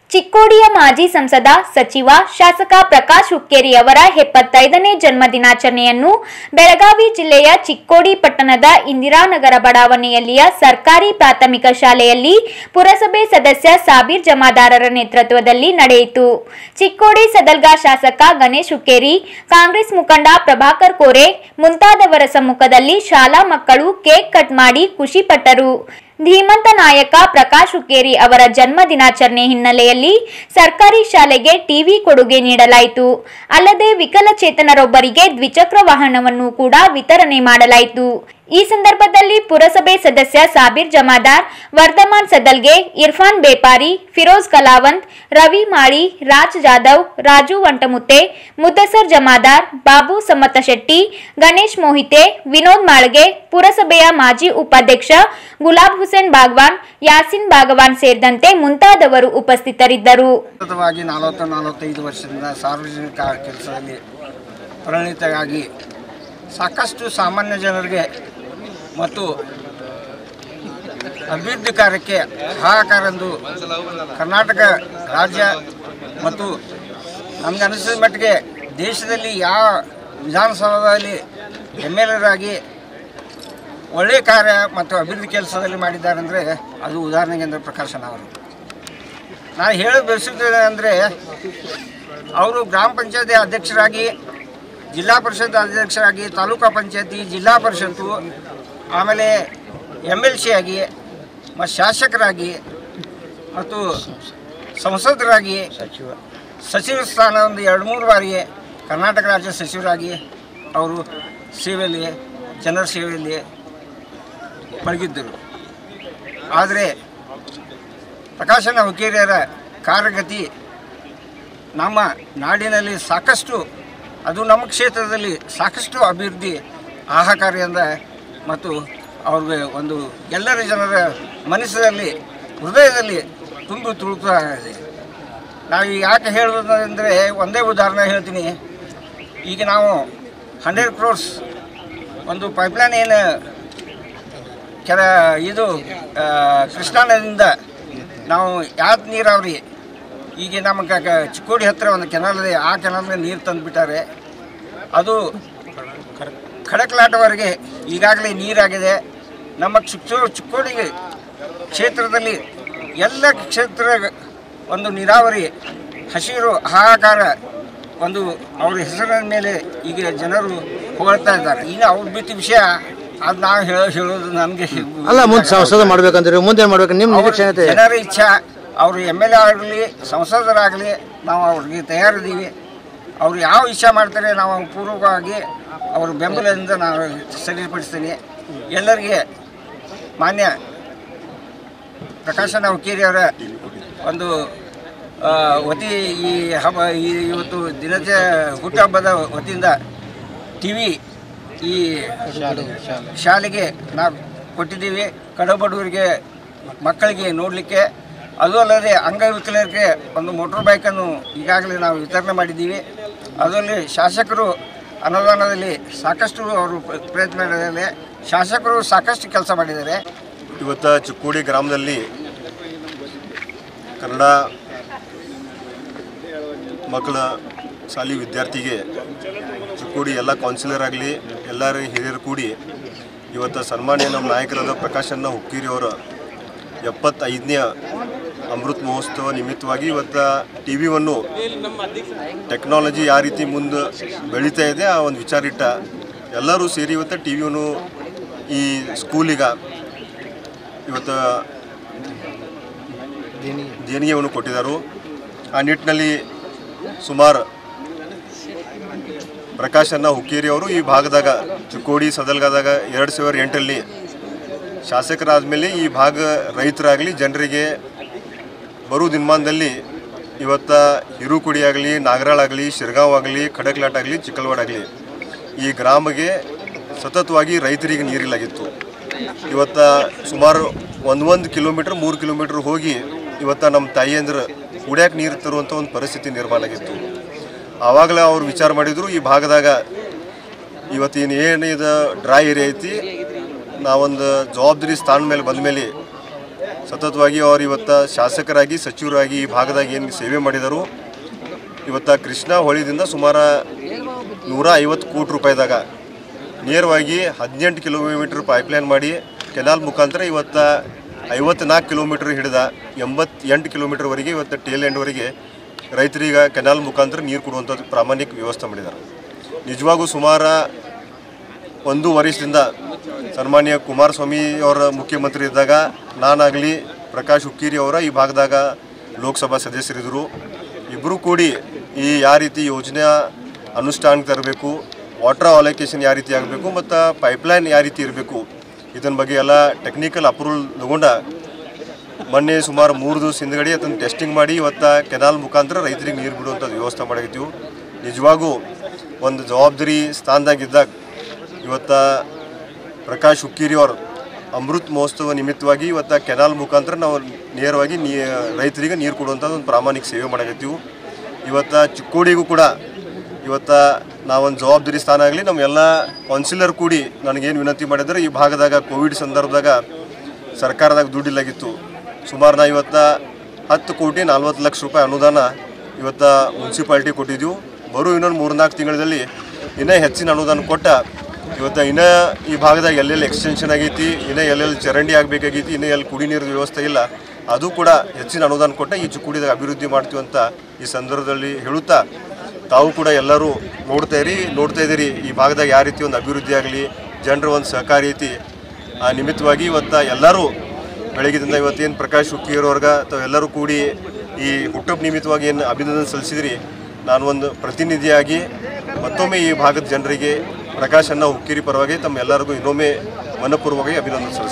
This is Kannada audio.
ಚಿಕ್ಕೋಡಿಯ ಮಾಜಿ ಸಂಸದ ಸಚಿವ ಶಾಸಕ ಪ್ರಕಾಶ್ ಹುಕ್ಕೇರಿ ಅವರ ಎಪ್ಪತ್ತೈದನೇ ಜನ್ಮ ದಿನಾಚರಣೆಯನ್ನು ಬೆಳಗಾವಿ ಜಿಲ್ಲೆಯ ಚಿಕ್ಕೋಡಿ ಪಟ್ಟಣದ ಇಂದಿರಾನಗರ ಬಡಾವಣೆಯಲ್ಲಿಯ ಸರ್ಕಾರಿ ಪ್ರಾಥಮಿಕ ಶಾಲೆಯಲ್ಲಿ ಪುರಸಭೆ ಸದಸ್ಯ ಸಾಬೀರ್ ಜಮಾದಾರರ ನೇತೃತ್ವದಲ್ಲಿ ನಡೆಯಿತು ಚಿಕ್ಕೋಡಿ ಸದಲ್ಗಾ ಶಾಸಕ ಗಣೇಶ್ ಹುಕ್ಕೇರಿ ಕಾಂಗ್ರೆಸ್ ಮುಖಂಡ ಪ್ರಭಾಕರ್ ಕೋರೆ ಮುಂತಾದವರ ಸಮ್ಮುಖದಲ್ಲಿ ಶಾಲಾ ಮಕ್ಕಳು ಕೇಕ್ ಕಟ್ ಮಾಡಿ ಖುಷಿಪಟ್ಟರು ಧೀಮಂತ ನಾಯಕ ಪ್ರಕಾಶ್ ಹುಕ್ಕೇರಿ ಅವರ ಜನ್ಮ ದಿನಾಚರಣೆ ಹಿನ್ನೆಲೆಯಲ್ಲಿ ಸರ್ಕಾರಿ ಶಾಲೆಗೆ ಟಿವಿ ಕೊಡುಗೆ ನೀಡಲಾಯಿತು ಅಲ್ಲದೆ ವಿಕಲಚೇತನರೊಬ್ಬರಿಗೆ ದ್ವಿಚಕ್ರ ವಾಹನವನ್ನು ಕೂಡ ವಿತರಣೆ ಮಾಡಲಾಯಿತು ಈ ಸಂದರ್ಭದಲ್ಲಿ ಪುರಸಭೆ ಸದಸ್ಯ ಸಾಬೀರ್ ಜಮಾದಾರ್ ವರ್ಧಮಾನ್ ಸದಲ್ಗೆ ಇರ್ಫಾನ್ ಬೇಪಾರಿ ಫಿರೋಜ್ ಕಲಾವಂತ್ ರವಿ ಮಾಳಿ ರಾಜ್ ಜಾಧವ್ ರಾಜು ವಂಟಮುತ್ತೆ ಮುದ್ದಸರ್ ಜಮಾದಾರ್ ಬಾಬು ಸಮತ ಶೆಟ್ಟಿ ಗಣೇಶ್ ಮೋಹಿತೆ ವಿನೋದ್ ಮಾಳ್ಗೆ ಪುರಸಭೆಯ ಮಾಜಿ ಉಪಾಧ್ಯಕ್ಷ ಗುಲಾಬ್ ಹುಸೇನ್ ಬಾಗ್ವಾನ್ ಯಾಸಿನ್ ಬಾಗವಾನ್ ಸೇರಿದಂತೆ ಮುಂತಾದವರು ಉಪಸ್ಥಿತರಿದ್ದರು ಸತತವಾಗಿ ನಲವತ್ತು ನಲವತ್ತೈದು ವರ್ಷದಿಂದ ಸಾರ್ವಜನಿಕ ಕೆಲಸದಲ್ಲಿ ಪರಿಣಿತರಾಗಿ ಸಾಕಷ್ಟು ಸಾಮಾನ್ಯ ಜನರಿಗೆ ಮತ್ತು ಅಭಿವೃದ್ಧಿ ಕಾರ್ಯಕ್ಕೆ ಹಾಹಾಕಾರೆಂದು ಕರ್ನಾಟಕ ರಾಜ್ಯ ಮತ್ತು ನಮಗೆ ಅನಿಸಿದ ಮಟ್ಟಿಗೆ ದೇಶದಲ್ಲಿ ಯಾವ ವಿಧಾನಸೌಧದಲ್ಲಿ ಎಮ್ ಎಲ್ ಎರಾಗಿ ಒಳ್ಳೆಯ ಕಾರ್ಯ ಮತ್ತು ಅಭಿವೃದ್ಧಿ ಕೆಲಸದಲ್ಲಿ ಮಾಡಿದ್ದಾರೆ ಅಂದರೆ ಅದು ಉದಾಹರಣೆಗೆ ಅಂದರೆ ಪ್ರಕಾಶನ ಅವರು ನಾನು ಹೇಳೋದು ಬಯಸುತ್ತೇನೆ ಅಂದರೆ ಅವರು ಗ್ರಾಮ ಪಂಚಾಯತಿ ಅಧ್ಯಕ್ಷರಾಗಿ ಜಿಲ್ಲಾ ಪರಿಷತ್ ಅಧ್ಯಕ್ಷರಾಗಿ ತಾಲೂಕಾ ಪಂಚಾಯತಿ ಜಿಲ್ಲಾ ಪರಿಷತ್ತು ಆಮೇಲೆ ಎಮ್ ಎಲ್ ಸಿ ಆಗಿ ಮತ್ತು ಶಾಸಕರಾಗಿ ಮತ್ತು ಸಂಸದರಾಗಿ ಸಚಿವ ಸ್ಥಾನ ಒಂದು ಎರಡು ಮೂರು ಬಾರಿ ಕರ್ನಾಟಕ ರಾಜ್ಯ ಸಚಿವರಾಗಿ ಅವರು ಸೇವೆಯಲ್ಲಿ ಜನರ ಸೇವೆಯಲ್ಲಿ ಪಳಗಿದ್ದರು ಆದರೆ ಪ್ರಕಾಶನ ಹುಕ್ಕೇರಿಯರ ಕಾರ್ಯಗತಿ ನಮ್ಮ ನಾಡಿನಲ್ಲಿ ಸಾಕಷ್ಟು ಅದು ನಮ್ಮ ಕ್ಷೇತ್ರದಲ್ಲಿ ಸಾಕಷ್ಟು ಅಭಿವೃದ್ಧಿ ಆಹಾಕಾರಿಯಿಂದ ಮತ್ತು ಅವ್ರಿಗೆ ಒಂದು ಎಲ್ಲರ ಜನರ ಮನಸ್ಸಿನಲ್ಲಿ ಹೃದಯದಲ್ಲಿ ತುಂಬಿ ತುಳುಕ್ತಾ ಇದೆ ನಾವು ಯಾಕೆ ಹೇಳೋದಂದರೆ ಒಂದೇ ಉದಾಹರಣೆ ಹೇಳ್ತೀನಿ ಈಗ ನಾವು ಹಂಡ್ರೆಡ್ ಕ್ರೋರ್ಸ್ ಒಂದು ಪೈಪ್ಲೈನ್ ಏನು ಕೆಲ ಇದು ಆ, ಕೃಷ್ಣಾ ನದಿಯಿಂದ ನಾವು ಯಾತ್ ನೀರಾವರಿ ಈಗ ನಮ್ಮ ಕ- ಕ- ಚಿಕ್ಕೋಡಿ ಹತ್ತಿರ ಒಂದು ಕೆನಾಲ್ ಇದೆ ಆ ಕೆನಾಲ್ಗೆ ನೀರು ತಂದುಬಿಟ್ಟಾರೆ ಅದು ಖಡಕ್ಲಾಟವರೆಗೆ ಈಗಾಗಲೇ ನೀರಾಗಿದೆ ನಮ್ಮ ಚಿಕ್ಕೋ ಚಿಕ್ಕೋಡಿ ಕ್ಷೇತ್ರದಲ್ಲಿ ಎಲ್ಲ ಕ್ಷೇತ್ರ ಒಂದು ನೀರಾವರಿ ಹಸಿರು ಹಾಹಾಕಾರ ಒಂದು ಅವ್ರ ಹೆಸರಿನ ಮೇಲೆ ಈಗ ಜನರು ಹೊಗಳ್ತಾ ಇದ್ದಾರೆ ಈಗ ಅವ್ರ ಬಿಟ್ಟ ವಿಷಯ ಅದು ನಾವು ಹೇಳೋ ಹೇಳೋದು ನನಗೆ ಅಲ್ಲ ಮುಂದೆ ಸಂಸದ ಮಾಡ್ಬೇಕಂತೀರಿ ಮುಂದೆ ಏನ್ ಮಾಡ್ಬೇಕು ನಿಮ್ಮ ನಿರೀಕ್ಷೆ ಐತೆ ಜನರ ಇಚ್ಛಾ ಅವರು ಎಮ್ ಎಲ್ ಎ ಆಗಲಿ ಸಂಸದರಾಗಲಿ ನಾವು ಅವ್ರಿಗೆ ತಯಾರಿದ್ದೀವಿ ಅವ್ರು ಯಾವ ಇಚ್ಛೆ ಮಾಡ್ತಾರೆ ನಾವು ಪೂರ್ವಕವಾಗಿ ಅವ್ರ ಬೆಂಬಲದಿಂದ ನಾವು ಸರಿಪಡಿಸ್ತೀನಿ ಎಲ್ಲರಿಗೆ ಮಾನ್ಯ ಪ್ರಕಾಶನ ಹುಕ್ಕೇರಿ ಅವರ ಒಂದು ಆ, ವತಿ ಈ ಹಬ್ಬ ಈ ಇವತ್ತು ದಿನದ ಹುಟ್ಟುಹಬ್ಬದ ವತಿಯಿಂದ ಟಿ ವಿ ಈ ಶಾಲೆಗೆ ನಾವು ಕೊಟ್ಟಿದ್ದೀವಿ ಕಡಬಡವರಿಗೆ ಮಕ್ಕಳಿಗೆ ನೋಡಲಿಕ್ಕೆ ಅದು ಅಲ್ಲದೆ ಅಂಗವಿಕಲರಿಗೆ ಒಂದು ಮೋಟ್ರ್ ಬೈಕನ್ನು ಈಗಾಗಲೇ ನಾವು ವಿತರಣೆ ಮಾಡಿದ್ದೀವಿ ಅದರಲ್ಲಿ ಶಾಸಕರು ಅನುದಾನದಲ್ಲಿ ಸಾಕಷ್ಟು ಅವರು ಪ್ರ- ಪ್ರಯತ್ನ ಮಾಡಿದ್ದಾರೆ ಶಾಸಕರು ಸಾಕಷ್ಟು ಕೆಲಸ ಮಾಡಿದ್ದಾರೆ ಇವತ್ತು ಚಿಕ್ಕೋಡಿ ಗ್ರಾಮದಲ್ಲಿ ಕನ್ನಡ ಮಕ್ಕಳ ಶಾಲಿ ವಿದ್ಯಾರ್ಥಿಗೆ ಚಿಕ್ಕೋಡಿ ಎಲ್ಲ ಕೌನ್ಸಿಲರ್ ಆಗಲಿ ಎಲ್ಲರೂ ಹಿರಿಯರು ಕೂಡಿ ಇವತ್ತು ಸನ್ಮಾನ್ಯ ನಮ್ಮ ನಾಯಕರಾದ ಪ್ರಕಾಶನ್ನ ಹುಕ್ಕೇರಿ ಅವರ ಎಪ್ಪತ್ತೈದನೇ ಅಮೃತ್ ಮಹೋತ್ಸವ ನಿಮಿತ್ತವಾಗಿ ಇವತ್ತು ಟಿ ವಿವನ್ನು ಟೆಕ್ನಾಲಜಿ ಯಾವ ರೀತಿ ಮುಂದೆ ಬೆಳೀತಾ ಇದೆ ಆ ಒಂದು ವಿಚಾರ ಇಟ್ಟ ಎಲ್ಲರೂ ಸೇರಿ ಇವತ್ತು ಟಿ ವಿಯನ್ನು ಈ ಸ್ಕೂಲಿಗ ಇವತ್ತು ದೇಣಿಗೆಯನ್ನು ಕೊಟ್ಟಿದ್ದರು ಆ ನಿಟ್ಟಿನಲ್ಲಿ ಸುಮಾರು ಪ್ರಕಾಶನ್ನ ಹುಕ್ಕೇರಿ ಅವರು ಈ ಭಾಗದಾಗ ಚಿಕ್ಕೋಡಿ ಸದಲ್ಗಾದಾಗ ಎರಡು ಸಾವಿರ ಎಂಟರಲ್ಲಿ ಶಾಸಕರಾದ ಈ ಭಾಗ ರೈತರಾಗಲಿ ಜನರಿಗೆ ಬರೋ ದಿನಮಾನದಲ್ಲಿ ಇವತ್ತು ಹಿರುಕುಡಿ ಆಗಲಿ ನಾಗರಾಳ್ ಆಗಲಿ ಶಿರ್ಗಾಂವ್ ಆಗಲಿ ಖಡಕ್ಲಾಟ್ ಆಗಲಿ ಚಿಕ್ಕಲ್ವಾಡ್ ಆಗಲಿ ಈ ಗ್ರಾಮಗೆ ಸತತವಾಗಿ ರೈತರಿಗೆ ನೀರಿಲ್ಲಾಗಿತ್ತು ಇವತ್ತು ಸುಮಾರು ಒಂದು ಒಂದು ಕಿಲೋಮೀಟ್ರ್ ಮೂರು ಕಿಲೋಮೀಟ್ರ್ ಹೋಗಿ ಇವತ್ತು ನಮ್ಮ ತಾಯಿಯಂದ್ರೆ ಕುಡಿಯೋಕೆ ನೀರು ತರುವಂಥ ಒಂದು ಪರಿಸ್ಥಿತಿ ನಿರ್ಮಾಣ ಆಗಿತ್ತು ಆವಾಗಲೇ ಅವ್ರು ವಿಚಾರ ಮಾಡಿದರು ಈ ಭಾಗದಾಗ ಇವತ್ತಿನ ಏನು ಇದು ಡ್ರೈ ಏರಿಯಾ ಐತಿ ನಾವೊಂದು ಜವಾಬ್ದಾರಿ ಸ್ಥಾನ ಮೇಲೆ ಬಂದ ಮೇಲೆ ಸತತವಾಗಿ ಅವ್ರು ಇವತ್ತು ಶಾಸಕರಾಗಿ ಸಚಿವರಾಗಿ ಈ ಭಾಗದಾಗ ಏನು ಸೇವೆ ಮಾಡಿದರು ಇವತ್ತು ಕೃಷ್ಣ ಹೊಳಿದಿಂದ ಸುಮಾರು ನೂರ ಐವತ್ತು ಕೋಟಿ ರೂಪಾಯಿದಾಗ ನೇರವಾಗಿ ಹದಿನೆಂಟು ಕಿಲೋಮೀಟ್ರ್ ಪೈಪ್ಲೈನ್ ಮಾಡಿ ಕೆನಾಲ್ ಮುಖಾಂತರ ಇವತ್ತು ಐವತ್ನಾಲ್ಕು ಕಿಲೋಮೀಟ್ರ್ ಹಿಡಿದ ಎಂಬತ್ತೆಂಟು ಕಿಲೋಮೀಟ್ರ್ವರೆಗೆ ಇವತ್ತು ಟೇಲ್ ಎಂಡ್ವರೆಗೆ ರೈತರಿಗೆ ಕೆನಾಲ್ ಮುಖಾಂತರ ನೀರು ಕೊಡುವಂಥದ್ದು ಪ್ರಾಮಾಣಿಕ ವ್ಯವಸ್ಥೆ ಮಾಡಿದ್ದಾರೆ ನಿಜವಾಗೂ ಸುಮಾರು ಒಂದು ವರ್ಷದಿಂದ ಸನ್ಮಾನ್ಯ ಕುಮಾರಸ್ವಾಮಿ ಅವರ ಮುಖ್ಯಮಂತ್ರಿ ಇದ್ದಾಗ ನಾನಾಗಲಿ ಪ್ರಕಾಶ್ ಹುಕ್ಕೇರಿ ಅವರ ಈ ಭಾಗದಾಗ ಲೋಕಸಭಾ ಸದಸ್ಯರಿದ್ದರು ಇಬ್ಬರು ಕೂಡಿ ಈ ಯಾವ ರೀತಿ ಯೋಜನೆ ಅನುಷ್ಠಾನಕ್ಕೆ ತರಬೇಕು ವಾಟರ್ ಅಲೋಕೇಶನ್ ಯಾವ ರೀತಿ ಆಗಬೇಕು ಮತ್ತು ಪೈಪ್ಲೈನ್ ಯಾವ ರೀತಿ ಇರಬೇಕು ಇದನ್ನ ಬಗ್ಗೆ ಎಲ್ಲ ಟೆಕ್ನಿಕಲ್ ಅಪ್ರೂವಲ್ ತಗೊಂಡ ಮೊನ್ನೆ ಸುಮಾರು ಮೂರು ದಿವಸ ಹಿಂದ್ಗಡೆ ಅದನ್ನು ಟೆಸ್ಟಿಂಗ್ ಮಾಡಿ ಇವತ್ತು ಕೆನಾಲ್ ಮುಖಾಂತರ ರೈತರಿಗೆ ನೀರು ಬಿಡುವಂಥದ್ದು ವ್ಯವಸ್ಥೆ ಮಾಡಿದ್ದೀವಿ ನಿಜವಾಗೂ ಒಂದು ಜವಾಬ್ದಾರಿ ಸ್ಥಾನದಾಗಿದ್ದಾಗ ಇವತ್ತು ಪ್ರಕಾಶ್ ಹುಕ್ಕೇರಿ ಅವರು ಅಮೃತ್ ಮಹೋತ್ಸವ ನಿಮಿತ್ತವಾಗಿ ಇವತ್ತು ಕೆನಾಲ್ ಮುಖಾಂತರ ನಾವು ನೇರವಾಗಿ ನೀ ರೈತರಿಗೆ ನೀರು ಕೊಡುವಂಥದ್ದು ಒಂದು ಪ್ರಾಮಾಣಿಕ ಸೇವೆ ಮಾಡಕತ್ತೀವಿ ಇವತ್ತು ಚಿಕ್ಕೋಡಿಗೂ ಕೂಡ ಇವತ್ತು ನಾವೊಂದು ಜವಾಬ್ದಾರಿ ಸ್ಥಾನ ಆಗಲಿ ನಮ್ಮೆಲ್ಲ ಕೌನ್ಸಿಲರ್ ಕೂಡಿ ನನಗೇನು ವಿನಂತಿ ಮಾಡಿದ್ರೆ ಈ ಭಾಗದಾಗ ಕೋವಿಡ್ ಸಂದರ್ಭದಾಗ ಸರ್ಕಾರದಾಗ ದುಡ್ಡಿಲ್ಲಾಗಿತ್ತು ಸುಮಾರು ನಾ ಇವತ್ತು ಹತ್ತು ಕೋಟಿ ನಲ್ವತ್ತು ಲಕ್ಷ ರೂಪಾಯಿ ಅನುದಾನ ಇವತ್ತು ಮುನ್ಸಿಪಾಲ್ಟಿ ಕೊಟ್ಟಿದ್ದೀವಿ ಬರೋ ಇನ್ನೊಂದು ಮೂರ್ನಾಲ್ಕು ತಿಂಗಳಲ್ಲಿ ಇನ್ನೂ ಹೆಚ್ಚಿನ ಅನುದಾನ ಕೊಟ್ಟ ಇವತ್ತು ಇನ್ನೂ ಈ ಭಾಗದಾಗ ಎಲ್ಲೆಲ್ಲಿ ಎಕ್ಸ್ಟೆನ್ಷನ್ ಆಗೈತಿ ಇನ್ನೂ ಎಲ್ಲೆಲ್ಲಿ ಚರಂಡಿ ಆಗಬೇಕಾಗೈತಿ ಇನ್ನೂ ಎಲ್ಲಿ ಕುಡಿ ನೀರಿನ ವ್ಯವಸ್ಥೆ ಇಲ್ಲ ಅದು ಕೂಡ ಹೆಚ್ಚಿನ ಅನುದಾನ ಕೊಟ್ಟ ಈ ಚಿಕ್ಕುಡಿದಾಗ ಅಭಿವೃದ್ಧಿ ಮಾಡ್ತೀವಿ ಅಂತ ಈ ಸಂದರ್ಭದಲ್ಲಿ ಹೇಳುತ್ತಾ ತಾವು ಕೂಡ ಎಲ್ಲರೂ ನೋಡ್ತಾ ಇರಿ ನೋಡ್ತಾ ಇದ್ದೀರಿ ಈ ಭಾಗದಾಗ ಯಾವ ರೀತಿ ಒಂದು ಅಭಿವೃದ್ಧಿ ಆಗಲಿ ಜನರ ಒಂದು ಸಹಕಾರ ಐತಿ ಆ ನಿಮಿತ್ತವಾಗಿ ಇವತ್ತು ಎಲ್ಲರೂ ಬೆಳಗ್ಗೆದಿಂದ ಇವತ್ತೇನು ಪ್ರಕಾಶ್ ಹುಕ್ಕಿಯವ್ರವ್ರಗ ತಾವೆಲ್ಲರೂ ಕೂಡಿ ಈ ಹುಟ್ಟುಹಬ್ಬ ನಿಮಿತ್ತವಾಗಿ ಏನು ಅಭಿನಂದನೆ ಸಲ್ಲಿಸಿದ್ರಿ ನಾನು ಒಂದು ಪ್ರತಿನಿಧಿಯಾಗಿ ಮತ್ತೊಮ್ಮೆ ಈ ಭಾಗದ ಜನರಿಗೆ ಪ್ರಕಾಶ್ ಅನ್ನ ಹುಕ್ಕೇರಿ ಪರವಾಗಿ ತಮ್ಮ ಎಲ್ಲರಿಗೂ ಇನ್ನೊಮ್ಮೆ ಮನಪೂರ್ವಕವಾಗಿ ಅಭಿನಂದನೆ ಸಲ್ಲಿಸ್ತೀನಿ